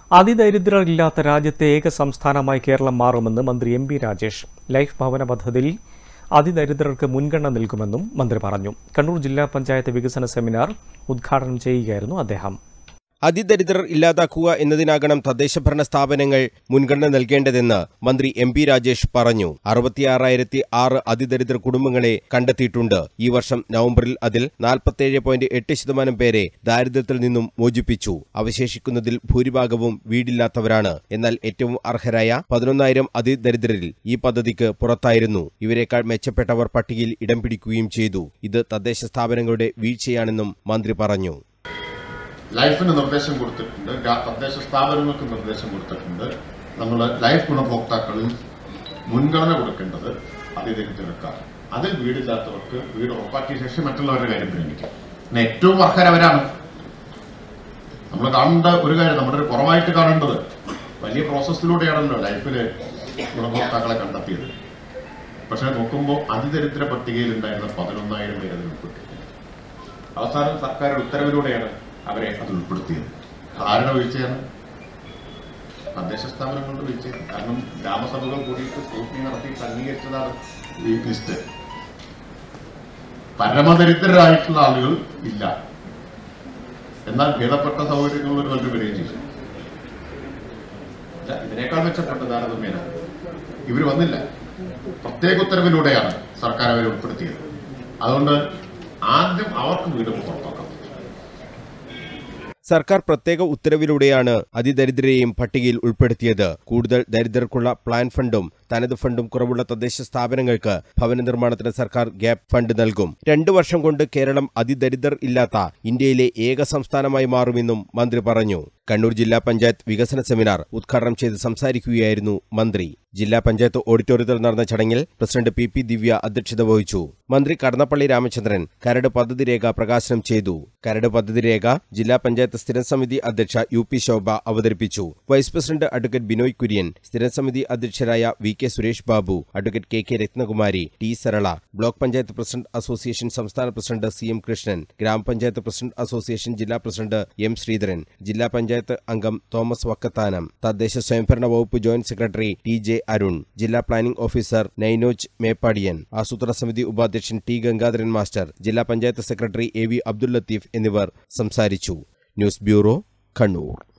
അതിദരിദ്രരില്ലാത്ത രാജ്യത്തെ ഏക സംസ്ഥാനമായി കേരളം മാറുമെന്ന് മന്ത്രി എം പി രാജേഷ് ലൈഫ് ഭവന പദ്ധതിയിൽ അതിദരിദ്രർക്ക് മുൻഗണന നൽകുമെന്നും മന്ത്രി പറഞ്ഞു കണ്ണൂർ ജില്ലാ പഞ്ചായത്ത് വികസന സെമിനാർ ഉദ്ഘാടനം ചെയ്യുകയായിരുന്നു അദ്ദേഹം അതിദരിദ്രർ ഇല്ലാതാക്കുക എന്നതിനാകണം തദ്ദേശഭരണ സ്ഥാപനങ്ങൾ മുൻഗണന നൽകേണ്ടതെന്ന് മന്ത്രി എം പി രാജേഷ് പറഞ്ഞു അറുപത്തിയാറായിരത്തി ആറ് അതിദരിദ്ര കുടുംബങ്ങളെ കണ്ടെത്തിയിട്ടുണ്ട് ഈ വർഷം നവംബറിൽ അതിൽ നാൽപ്പത്തേഴ് പോയിന്റ് എട്ട് ശതമാനം പേരെ ദാരിദ്ര്യത്തിൽ നിന്നും മോചിപ്പിച്ചു അവശേഷിക്കുന്നതിൽ ഭൂരിഭാഗവും വീടില്ലാത്തവരാണ് എന്നാൽ ഏറ്റവും അർഹരായ പതിനൊന്നായിരം അതിദരിദ്രരിൽ ഈ പദ്ധതിക്ക് പുറത്തായിരുന്നു ഇവരെക്കാൾ മെച്ചപ്പെട്ടവർ പട്ടികയിൽ ഇടം പിടിക്കുകയും ചെയ്തു ഇത് തദ്ദേശ സ്ഥാപനങ്ങളുടെ വീഴ്ചയാണെന്നും മന്ത്രി പറഞ്ഞു ലൈഫിന് നിർദ്ദേശം കൊടുത്തിട്ടുണ്ട് ഗാ- തദ്ദേശ സ്ഥാപനങ്ങൾക്ക് നിർദ്ദേശം കൊടുത്തിട്ടുണ്ട് നമ്മൾ ലൈഫ് ഗുണഭോക്താക്കളിൽ മുൻഗണന കൊടുക്കേണ്ടത് അതിദരിദ്രർക്കാണ് അതിൽ വീടില്ലാത്തവർക്ക് വീട് ഉറപ്പാക്കിയ ശേഷം മറ്റുള്ളവരുടെ കാര്യം പരിഗണിക്കും പിന്നെ ഏറ്റവും അർഹരവരാണ് നമ്മൾ കാണേണ്ട ഒരു കാര്യം നമ്മുടെ ഒരു കുറവായിട്ട് കാണേണ്ടത് വലിയ പ്രോസസ്സിലൂടെയാണല്ലോ ലൈഫിൽ ഗുണഭോക്താക്കളെ കണ്ടെത്തിയത് പക്ഷെ നോക്കുമ്പോൾ അതിദരിദ്ര പട്ടികയിൽ ഉണ്ടായിരുന്ന പതിനൊന്നായിരം പേര് അതിൽ ഉൾപ്പെട്ടു അവസാനം സർക്കാർ ഉത്തരവിലൂടെയാണ് അവരെ അത് ഉൾപ്പെടുത്തിയത് ആരുടെ വീഴ്ചയാണ് തദ്ദേശ സ്ഥാപനങ്ങളുടെ വീഴ്ചയാണ് കാരണം ഗ്രാമസഭകൾ കൂടിയിട്ട് സ്ക്രൂട്ടിനി നടത്തി അംഗീകരിച്ചതാണ് ഈ ലിസ്റ്റ് പരമദരിദ്രരായിട്ടുള്ള ആളുകൾ ഇല്ല എന്നാൽ ഭേദപ്പെട്ട സൗകര്യങ്ങളുള്ളവർ വലിയ വരികയും ചെയ്തു ഇല്ല, ഇതിനേക്കാൾ മെച്ചപ്പെട്ട താരതമ്യേന ഇവർ വന്നില്ല പ്രത്യേക ഉത്തരവിലൂടെയാണ് സർക്കാർ അവരെ ഉൾപ്പെടുത്തിയത് അതുകൊണ്ട് ആദ്യം അവർക്ക് വീട് പുറത്താക്കാം സർക്കാർ പ്രത്യേക ഉത്തരവിലൂടെയാണ് അതിദരിദ്രരെയും പട്ടികയിൽ ഉൾപ്പെടുത്തിയത് കൂടുതൽ ദരിദ്രർക്കുള്ള പ്ലാൻ ഫണ്ടും തനത് ഫണ്ടും കുറവുള്ള തദ്ദേശ സ്ഥാപനങ്ങൾക്ക് ഭവന നിർമ്മാണത്തിന് സർക്കാർ ഗ്യാപ് ഫണ്ട് നൽകും രണ്ടു വർഷം കൊണ്ട് കേരളം അതിദരിദ്രർ ഇല്ലാത്ത ഇന്ത്യയിലെ ഏക സംസ്ഥാനമായി മാറുമെന്നും മന്ത്രി പറഞ്ഞു കണ്ണൂർ ജില്ലാ പഞ്ചായത്ത് വികസന സെമിനാർ ഉദ്ഘാടനം ചെയ്ത് സംസാരിക്കുകയായിരുന്നു മന്ത്രി ജില്ലാ പഞ്ചായത്ത് ഓഡിറ്റോറിയത്തിൽ നടന്ന ചടങ്ങിൽ പ്രസിഡന്റ് പി പി ദിവ്യ അധ്യക്ഷത വഹിച്ചു മന്ത്രി കടന്നപ്പള്ളി രാമചന്ദ്രൻ കരട് പദ്ധതി രേഖ പ്രകാശനം ചെയ്തു കരട് പദ്ധതി രേഖ ജില്ലാ പഞ്ചായത്ത് സ്ഥിരം സമിതി അധ്യക്ഷ യു പി ശോഭ അവതരിപ്പിച്ചു vice president advocate Binoy Kurian സ്ഥിരം സമിതി അധ്യക്ഷരായ V K Suresh Babu advocate K K Ratnakumari T Sarala block panchayat president association സംസ്ഥാന പ്രസിഡന്റ് സി എം കൃഷ്ണൻ ഗ്രാമപഞ്ചായത്ത് പ്രസിഡന്റ് അസോസിയേഷൻ ജില്ലാ പ്രസിഡന്റ് എം ശ്രീധരൻ ജില്ലാ പഞ്ചായത്ത് അംഗം തോമസ് വക്കത്താനം തദ്ദേശ സ്വയംഭരണ വകുപ്പ് joint secretary T J Arun ജില്ലാ പ്ലാനിംഗ് ഓഫീസർ നൈനോജ് മേപ്പാടിയൻ ആസൂത്രണ സമിതി ഉപാധ്യക്ഷൻ ടി ഗംഗാധരൻ മാസ്റ്റർ ജില്ലാ panchayat secretary A V Abdul Latheef എന്നിവർ സംസാരിച്ചു ന്യൂസ് ബ്യൂറോ കണ്ണൂർ